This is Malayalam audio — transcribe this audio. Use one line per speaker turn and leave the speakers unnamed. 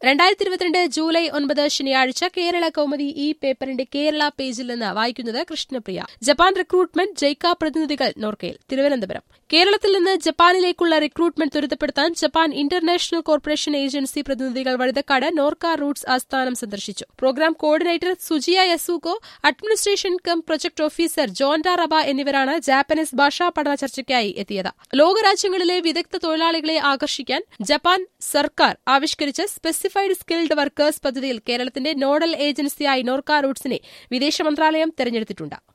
രണ്ടായിരത്തി ഇരുപത്തിരണ്ട് ജൂലൈ ഒൻപത് ശനിയാഴ്ച കേരള കൗമുദി ഈ പേപ്പറിന്റെ കേരള പേജിൽ നിന്ന് വായിക്കുന്നത് കൃഷ്ണപ്രിയ ജപ്പാൻ റിക്രൂട്ട്മെന്റ് ജൈക്ക പ്രതിനിധികൾ നോർക്കയിൽ തിരുവനന്തപുരം കേരളത്തിൽ നിന്ന് ജപ്പാനിലേക്കുള്ള റിക്രൂട്ട്മെന്റ് ത്വരിതപ്പെടുത്താൻ ജപ്പാൻ ഇന്റർനാഷണൽ കോർപ്പറേഷൻ ഏജൻസി പ്രതിനിധികൾ വഴുതക്കാട് നോർക്ക റൂട്ട്സ് ആസ്ഥാനം സന്ദർശിച്ചു program coordinator Sugiya Yasuko administration cum project officer Jonda Raba എന്നിവരാണ് ജാപ്പനീസ് ഭാഷാ പഠന ചർച്ചയ്ക്കായി എത്തിയത് ലോകരാജ്യങ്ങളിലെ വിദഗ്ധ തൊഴിലാളികളെ ആകർഷിക്കാൻ ജപ്പാൻ സർക്കാർ ആവിഷ്കരിച്ച സ്പെസിഫൈഡ് സ്കിൽഡ് വർക്കേഴ്സ് പദ്ധതിയിൽ കേരളത്തിന്റെ നോഡൽ ഏജൻസിയായി നോർക്ക റൂട്ട്സിനെ വിദേശ മന്ത്രാലയം തെരഞ്ഞെടുത്തിട്ടുണ്ട്